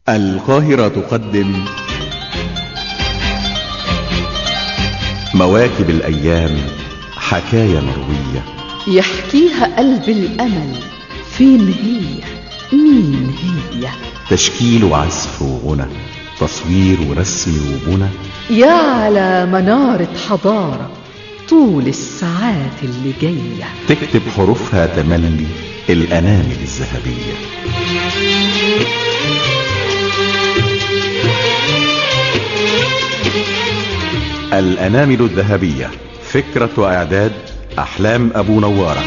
القاهرة تقدم مواكب الأيام حكاية مروية يحكيها قلب الأمل فين هي مين هي تشكيل وعزف وغنى تصوير ورسم وبنى يا على منارة حضارة طول الساعات اللي جاية تكتب حروفها تملي الأنامل الذهبية الأنامل الذهبية فكرة وإعداد أحلام أبو نوارة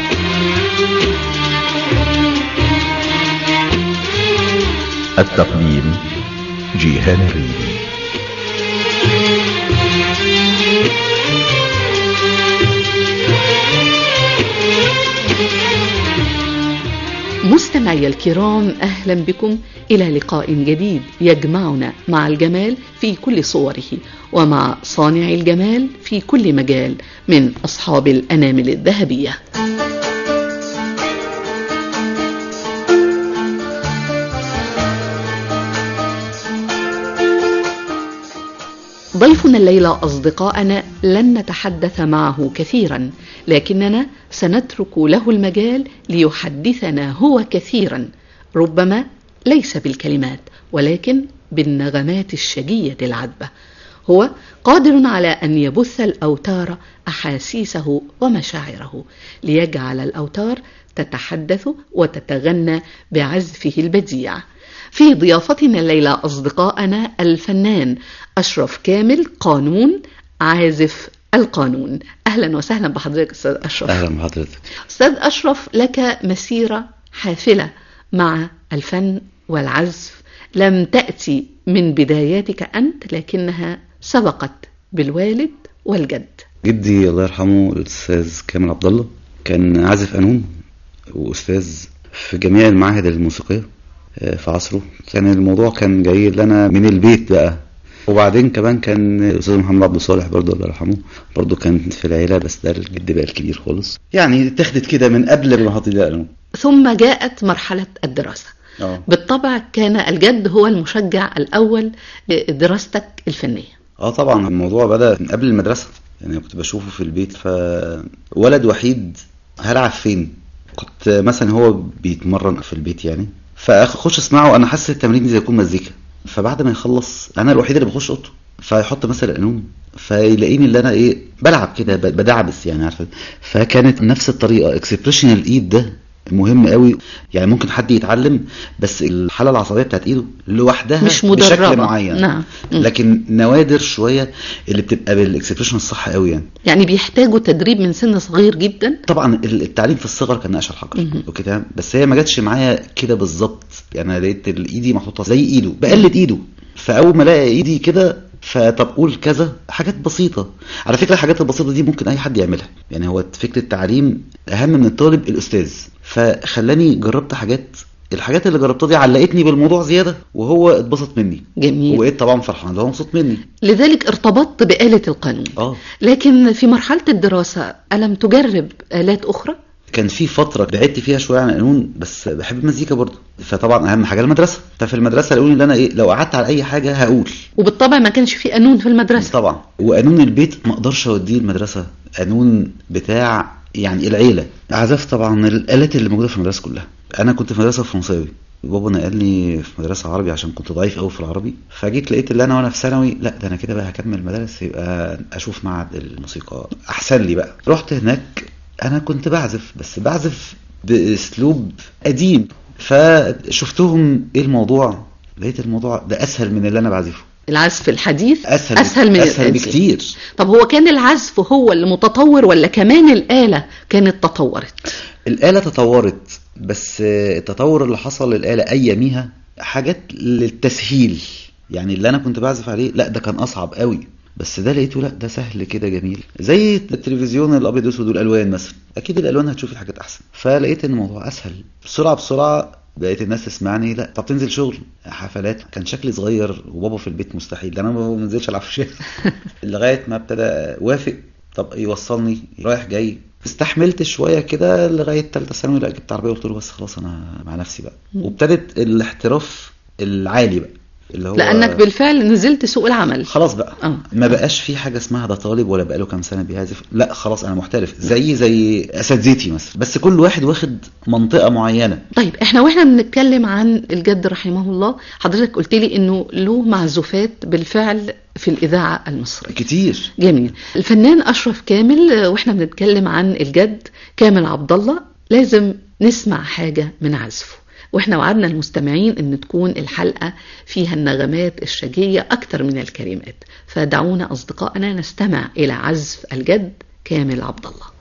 التقديم جيهان الريبي مستمعي الكرام أهلا بكم إلى لقاء جديد يجمعنا مع الجمال في كل صوره ومع صانع الجمال في كل مجال من أصحاب الأنامل الذهبية ضيفنا الليلة أصدقائنا لن نتحدث معه كثيرا لكننا سنترك له المجال ليحدثنا هو كثيرا ربما ليس بالكلمات ولكن بالنغمات الشجية العذبة هو قادر على أن يبث الأوتار أحاسيسه ومشاعره ليجعل الأوتار تتحدث وتتغنى بعزفه البديع في ضيافتنا الليلة أصدقائنا الفنان أشرف كامل قانون عازف القانون أهلا وسهلا بحضرتك أستاذ أشرف اهلا بحضرتك أستاذ أشرف لك مسيرة حافلة مع الفن والعزف لم تأتي من بداياتك أنت لكنها سبقت بالوالد والجد جدي الله يرحمه الاستاذ كامل عبد الله كان عازف قانون واستاذ في جميع المعاهد الموسيقيه آه، في عصره كان الموضوع كان جاي لنا من البيت بقى وبعدين كمان كان الاستاذ محمد عبد الصالح برضه الله يرحمه برضه كان في العيله بس ده الجد بقى الكبير خالص يعني اتخذت كده من قبل ما حطيت القانون ثم جاءت مرحلة الدراسة اه بالطبع كان الجد هو المشجع الأول لدراستك الفنية اه طبعا الموضوع بدا من قبل المدرسه يعني كنت بشوفه في البيت ف ولد وحيد هلعب فين كنت مثلا هو بيتمرن في البيت يعني فاخش اسمعه انا حاسس التمرين زي يكون مزيكا فبعد ما يخلص انا الوحيد اللي بخش اوضته فيحط مثلا قانون فيلاقيني اللي انا ايه بلعب كده ب- بدعبس يعني عارفه فكانت نفس الطريقه اكسبريشن الايد ده مهم قوي يعني ممكن حد يتعلم بس الحاله العصبيه بتاعت ايده لوحدها مش مدربة بشكل معين نعم مم. لكن نوادر شويه اللي بتبقى بالاكسبريشن الصح قوي يعني يعني بيحتاجوا تدريب من سن صغير جدا طبعا ال- التعليم في الصغر كان نقش الحجر مهم. اوكي تمام بس هي ما جاتش معايا كده بالظبط يعني انا لقيت ال- ايدي محطوطه زي ايده بقلد ايده فاول ما الاقي ايدي كده فطب قول كذا حاجات بسيطه على فكره الحاجات البسيطه دي ممكن اي حد يعملها يعني هو فكره التعليم اهم من الطالب الاستاذ فخلاني جربت حاجات الحاجات اللي جربتها دي علقتني بالموضوع زياده وهو اتبسط مني جميل وبقيت طبعا فرحان ده هو مبسوط مني لذلك ارتبطت بآلة القانون اه لكن في مرحلة الدراسة ألم تجرب آلات أخرى؟ كان في فتره بعدت فيها شويه عن القانون بس بحب المزيكا برضه فطبعا اهم حاجه المدرسه ففي المدرسه لقوني ان انا ايه لو قعدت على اي حاجه هقول وبالطبع ما كانش في قانون في المدرسة طبعا وقانون البيت ما اقدرش اوديه المدرسه قانون بتاع يعني العيله عزفت طبعا الالات اللي موجوده في المدرسه كلها انا كنت في مدرسه فرنساوي بابا نقلني في مدرسه عربي عشان كنت ضعيف قوي في العربي فجيت لقيت اللي انا وانا في ثانوي لا ده انا كده بقى هكمل مدارس يبقى اشوف معهد الموسيقى احسن لي بقى رحت هناك انا كنت بعزف بس بعزف باسلوب قديم فشفتهم ايه الموضوع لقيت الموضوع ده اسهل من اللي انا بعزفه العزف الحديث اسهل أسهل من اسهل التنسيق. بكتير طب هو كان العزف هو اللي متطور ولا كمان الآلة كانت تطورت؟ الآلة تطورت بس آه، التطور اللي حصل للآلة أياميها حاجات للتسهيل يعني اللي أنا كنت بعزف عليه لا ده كان أصعب قوي بس ده لقيته لا ده سهل كده جميل زي التلفزيون الأبيض والأسود والألوان مثلا أكيد الألوان هتشوف الحاجات أحسن فلقيت إن الموضوع أسهل بسرعة بسرعة بقيت الناس تسمعني لا طب تنزل شغل حفلات كان شكلي صغير وبابا في البيت مستحيل ده انا ما بنزلش العب في الشارع لغايه ما ابتدى وافق طب يوصلني رايح جاي استحملت شويه كده لغايه ثالثه ثانوي لا جبت عربيه قلت له بس خلاص انا مع نفسي بقى مم. وابتدت الاحتراف العالي بقى اللي هو لانك بالفعل نزلت سوق العمل خلاص بقى آه. ما بقاش في حاجه اسمها ده طالب ولا بقاله كام سنه بيعزف لا خلاص انا محترف زي زي اساتذتي مثلا بس كل واحد واخد منطقه معينه طيب احنا واحنا بنتكلم عن الجد رحمه الله حضرتك قلت لي انه له معزوفات بالفعل في الاذاعه المصريه كتير جميل الفنان اشرف كامل آه، واحنا بنتكلم عن الجد كامل عبد الله لازم نسمع حاجه من عزفه واحنا وعدنا المستمعين ان تكون الحلقه فيها النغمات الشجيه اكتر من الكلمات فدعونا اصدقائنا نستمع الى عزف الجد كامل عبد الله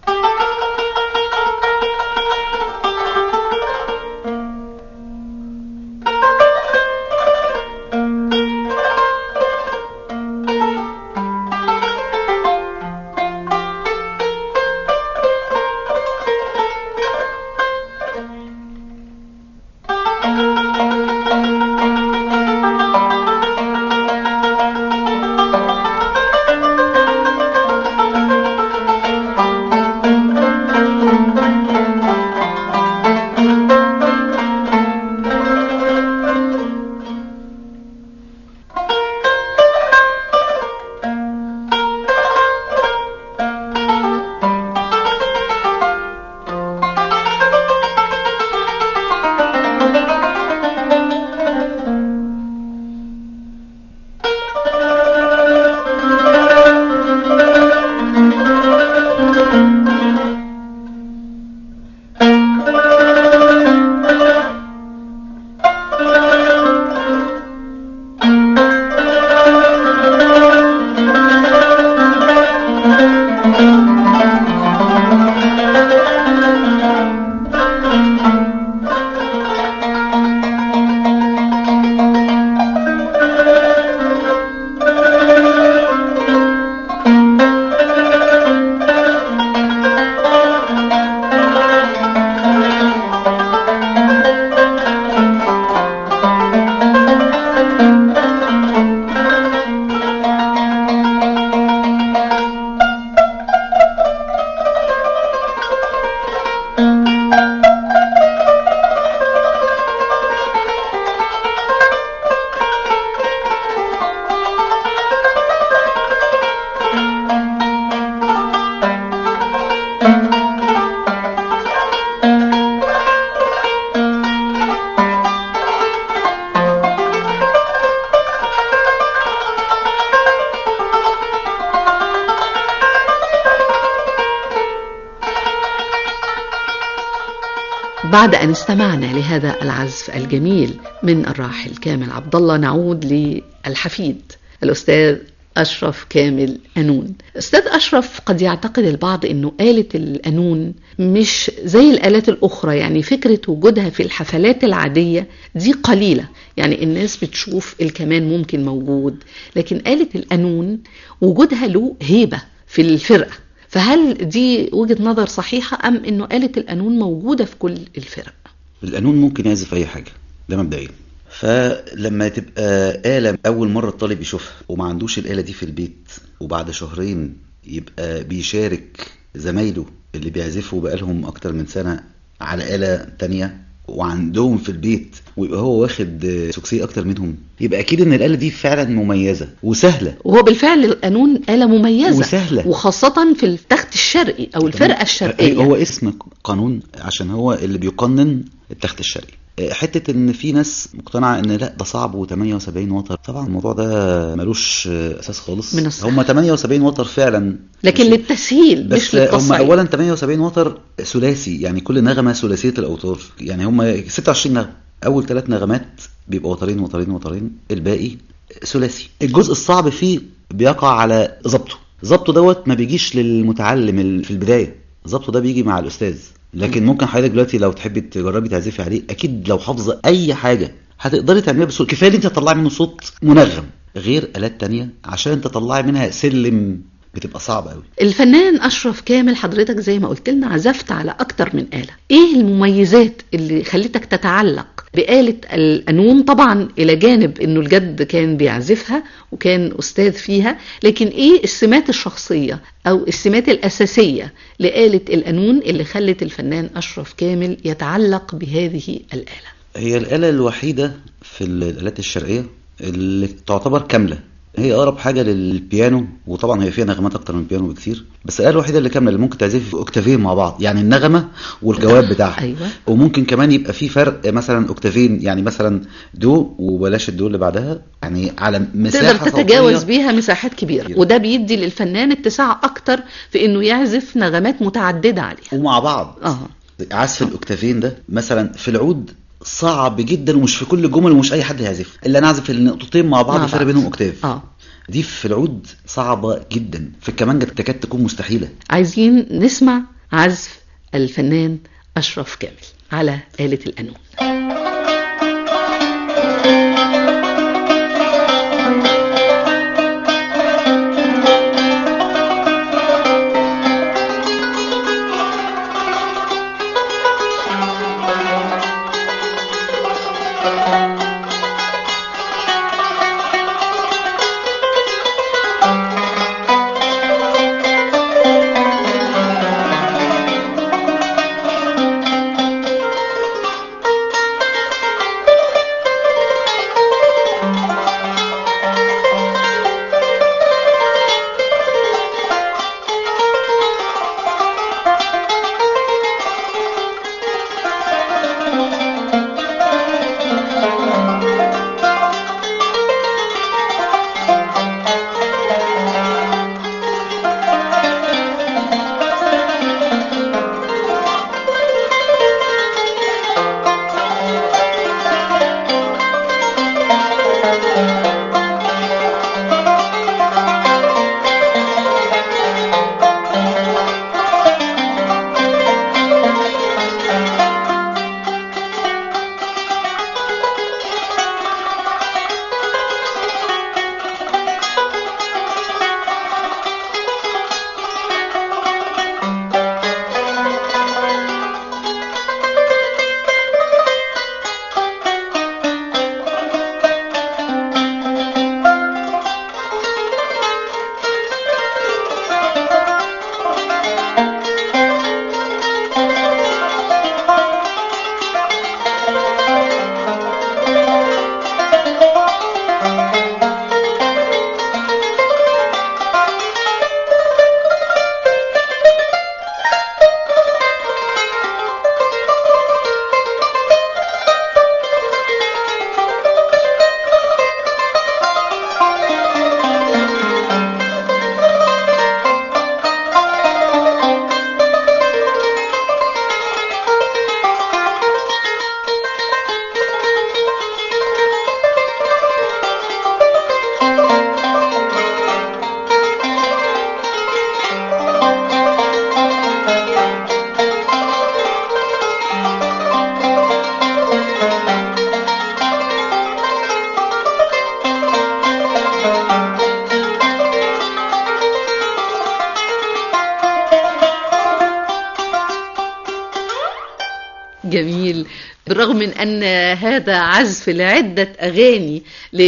بعد أن استمعنا لهذا العزف الجميل من الراحل كامل عبد الله نعود للحفيد الأستاذ أشرف كامل أنون أستاذ أشرف قد يعتقد البعض أنه آلة الأنون مش زي الآلات الأخرى يعني فكرة وجودها في الحفلات العادية دي قليلة يعني الناس بتشوف الكمان ممكن موجود لكن آلة الأنون وجودها له هيبة في الفرقة فهل دي وجهة نظر صحيحة أم أنه آلة القانون موجودة في كل الفرق القانون ممكن يعزف اي حاجه ده مبدئيا فلما تبقى آلة أول مرة الطالب يشوفها وما عندوش الآلة دي في البيت وبعد شهرين يبقى بيشارك زمايله اللي بيعزفوا بقالهم أكتر من سنة على آلة تانية وعندهم في البيت ويبقى هو واخد سوكسي أكتر منهم يبقى أكيد إن الآلة دي فعلا مميزة وسهلة وهو بالفعل القانون آلة مميزة وسهلة. وخاصة في التخت الشرقي أو الفرقة الشرقية هو اسم قانون عشان هو اللي بيقنن التخت الشرقي حتة ان في ناس مقتنعة ان لا ده صعب و78 وتر طبعا الموضوع ده ملوش اساس خالص من الصحة. هم 78 وتر فعلا لكن مش- للتسهيل بس مش هم للتصعيد اولا 78 وتر ثلاثي يعني كل نغمة ثلاثية الاوتار يعني هم 26 نغمة اول ثلاث نغمات بيبقوا وترين وترين وترين الباقي ثلاثي الجزء الصعب فيه بيقع على ظبطه ظبطه دوت ما بيجيش للمتعلم ال- في البداية ظبطه ده بيجي مع الاستاذ لكن ممكن حضرتك دلوقتي لو تحبي تجربي تعزفي عليه اكيد لو حافظه اي حاجه هتقدري تعمليها بسهوله كفايه ان انت تطلعي منه صوت منغم غير الات تانية عشان تطلعي منها سلم بتبقى صعبه قوي الفنان أشرف كامل حضرتك زي ما قلت لنا عزفت على أكتر من آلة إيه المميزات اللي خلتك تتعلق بآلة القانون طبعا إلى جانب أنه الجد كان بيعزفها وكان أستاذ فيها لكن إيه السمات الشخصية أو السمات الأساسية لآلة القانون اللي خلت الفنان أشرف كامل يتعلق بهذه الآلة هي الآلة الوحيدة في الآلات الشرقية اللي تعتبر كامله هي اقرب حاجه للبيانو وطبعا هي فيها نغمات اكتر من البيانو بكتير بس الآلة الوحيده اللي كامله اللي ممكن تعزف في اوكتافين مع بعض يعني النغمه والجواب بتاعها أيوة. وممكن كمان يبقى في فرق مثلا اوكتافين يعني مثلا دو وبلاش الدو اللي بعدها يعني على مساحه تقدر تتجاوز صوتية بيها مساحات كبيرة كبيرة. وده بيدي للفنان اتساع أكتر في إنه يعزف نغمات متعددة عليها ومع بعض آه عزف الاوكتافين ده مثلا في العود صعب جدا ومش في كل الجمل ومش اي حد هيعزف الا انا اعزف النقطتين مع بعض مع الفرق بعض. بينهم اوكتاف آه دي في العود صعبه جدا في الكمانجه تكاد تكون مستحيله عايزين نسمع عزف الفنان أشرف كامل على آلة القانون جميل بالرغم من أن هذا عزف لعدة أغاني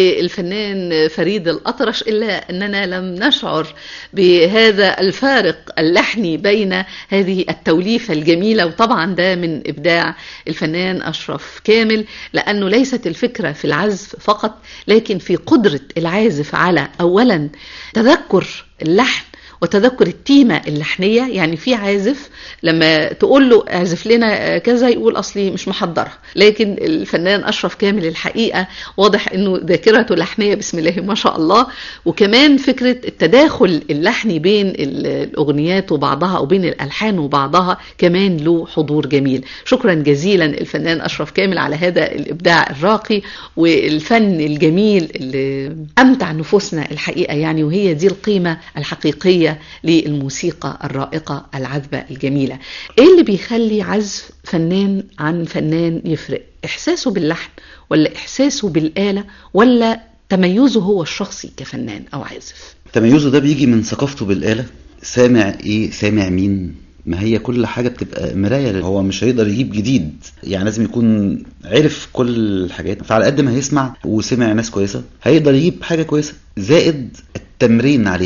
للفنان فريد الأطرش إلا أننا لم نشعر بهذا الفارق اللحني بين هذه التوليفة الجميلة وطبعا ده من إبداع الفنان أشرف كامل لأنه ليست الفكرة في العزف فقط لكن في قدرة العازف على أولا تذكر اللحن وتذكر التيمة اللحنية يعني في عازف لما تقول له اعزف لنا كذا يقول أصلي مش محضرها لكن الفنان أشرف كامل الحقيقة واضح أنه ذاكرته لحنية بسم الله ما شاء الله وكمان فكرة التداخل اللحني بين الأغنيات وبعضها أو بين الألحان وبعضها كمان له حضور جميل شكرا جزيلا الفنان أشرف كامل على هذا الإبداع الراقي والفن الجميل اللي أمتع نفوسنا الحقيقة يعني وهي دي القيمة الحقيقية للموسيقى الرائقة العذبة الجميلة ايه اللي بيخلي عزف فنان عن فنان يفرق احساسه باللحن ولا احساسه بالآلة ولا تميزه هو الشخصي كفنان او عازف تميزه ده بيجي من ثقافته بالآلة سامع ايه سامع مين ما هي كل حاجة بتبقى مراية هو مش هيقدر يجيب جديد يعني لازم يكون عرف كل الحاجات فعلى قد ما هيسمع وسمع ناس كويسة هيقدر يجيب حاجة كويسة زائد التمرين عليها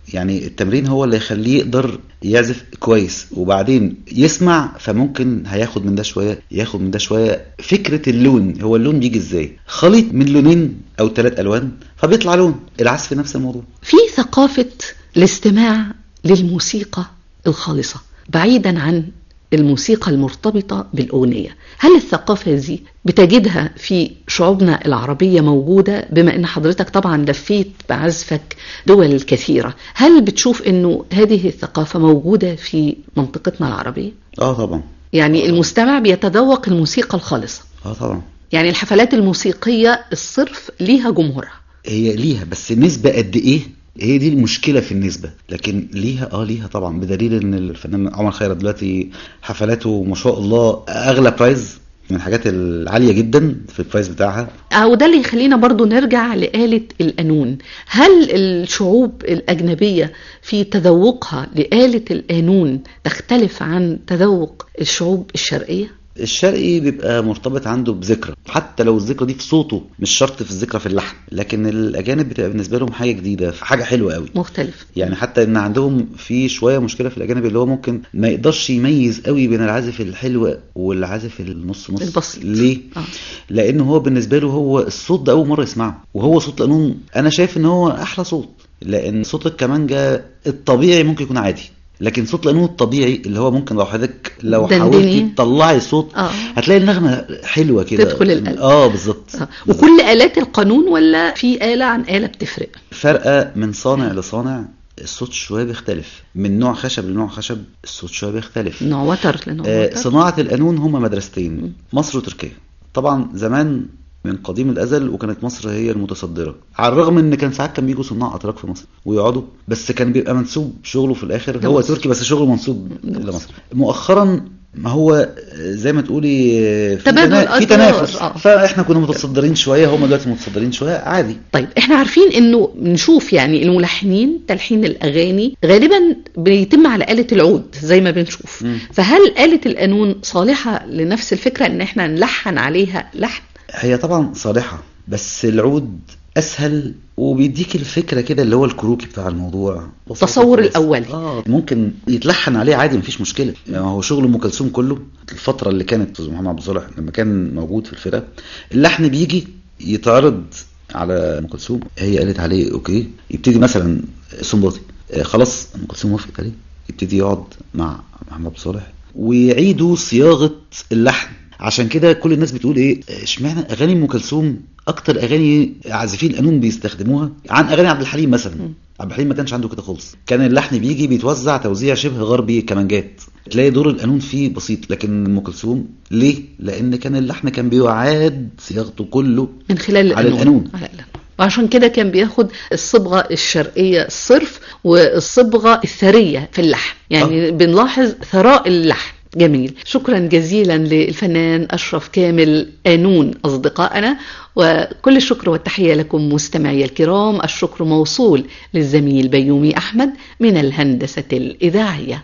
يعني التمرين هو اللي يخليه يقدر يعزف كويس وبعدين يسمع فممكن هياخد من ده شويه ياخد من ده شويه فكره اللون هو اللون بيجي ازاي خليط من لونين او ثلاث الوان فبيطلع لون العزف نفس الموضوع في ثقافة الاستماع للموسيقى الخالصة بعيدا عن الموسيقى المرتبطة بالأغنية هل الثقافة دي بتجدها في شعوبنا العربية موجودة بما أن حضرتك طبعا لفيت بعزفك دول كثيرة هل بتشوف أنه هذه الثقافة موجودة في منطقتنا العربية؟ اه طبعا يعني المستمع بيتذوق الموسيقى الخالصة اه طبعا يعني الحفلات الموسيقية الصرف ليها جمهورها هي ليها بس نسبة قد ايه هي دي المشكلة في النسبة لكن ليها اه ليها طبعا بدليل ان الفنان عمر خيرت دلوقتي حفلاته ما شاء الله اغلى برايز من الحاجات العالية جدا في البرايز بتاعها أو ده اللي يخلينا برضو نرجع لآلة القانون هل الشعوب الأجنبية في تذوقها لآلة القانون تختلف عن تذوق الشعوب الشرقية؟ الشرقي بيبقى مرتبط عنده بذكرى حتى لو الذكرى دي في صوته مش شرط في الذكرى في اللحن لكن الاجانب بتبقى بالنسبه لهم حاجه جديده حاجه حلوه قوي مختلف يعني حتى ان عندهم في شويه مشكله في الاجانب اللي هو ممكن ما يقدرش يميز قوي بين العازف الحلو والعازف النص نص البسيط. ليه آه. لانه هو بالنسبه له هو الصوت ده اول مره يسمعه وهو صوت القانون انا شايف ان هو احلى صوت لان صوت الكمانجا الطبيعي ممكن يكون عادي لكن صوت القانون الطبيعي اللي هو ممكن لو حضرتك لو دندني. حاولتي تطلعي صوت آه. هتلاقي النغمه حلوه كده تدخل القلب. اه بالظبط آه. وكل آلات القانون ولا في آلة عن آلة بتفرق؟ فرقه من صانع لصانع الصوت شويه بيختلف من نوع خشب لنوع خشب الصوت شويه بيختلف نوع وتر لنوع آه، وتر صناعة القانون هما مدرستين مصر وتركيا طبعا زمان من قديم الازل وكانت مصر هي المتصدره على الرغم ان كان ساعات كان بيجوا صناع اتراك في مصر ويقعدوا بس كان بيبقى منسوب شغله في الاخر هو لمصر. تركي بس شغله منسوب لمصر. لمصر مؤخرا ما هو زي ما تقولي في تبادل تنا- في أدوار، تنافس آه. فاحنا كنا متصدرين شويه هم دلوقتي متصدرين شويه عادي طيب احنا عارفين انه بنشوف يعني الملحنين تلحين الاغاني غالبا بيتم على آلة العود زي ما بنشوف مم. فهل آلة القانون صالحة لنفس الفكرة ان احنا نلحن عليها لحن هي طبعا صالحة بس العود اسهل وبيديك الفكره كده اللي هو الكروكي بتاع الموضوع التصور بس. الأولي. اه ممكن يتلحن عليه عادي مفيش مشكله يعني هو شغل ام كلثوم كله الفتره اللي كانت أستاذ محمد عبد الصالح لما كان موجود في الفرقه اللحن بيجي يتعرض على ام كلثوم هي قالت عليه اوكي يبتدي مثلا سنباطي آه خلاص ام كلثوم وافقت عليه يبتدي يقعد مع محمد عبد الصالح ويعيدوا صياغه اللحن عشان كده كل الناس بتقول ايه اشمعنى اغاني ام كلثوم اكتر اغاني عازفين القانون بيستخدموها عن اغاني عبد الحليم مثلا عبد الحليم ما كانش عنده كده خالص كان اللحن بيجي بيتوزع توزيع شبه غربي كمانجات تلاقي دور القانون فيه بسيط لكن ام كلثوم ليه لان كان اللحن كان بيعاد صياغته كله من خلال على القانون. على القانون وعشان كده كان بياخد الصبغة الشرقية الصرف والصبغة الثرية في اللحن يعني بنلاحظ ثراء اللحن جميل شكرا جزيلا للفنان أشرف كامل قانون أصدقائنا وكل الشكر والتحية لكم مستمعي الكرام الشكر موصول للزميل بيومي أحمد من الهندسة الإذاعية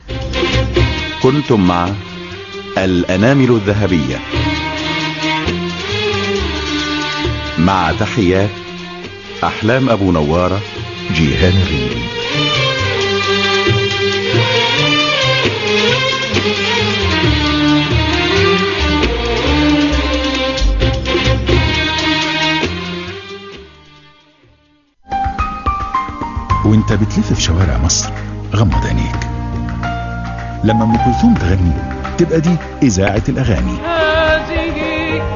كنتم مع الأنامل الذهبية مع تحيات أحلام أبو نوارة جيهان الريمي وانت بتلف في شوارع مصر غمض عينيك لما ام كلثوم تغني تبقى دي اذاعه الاغاني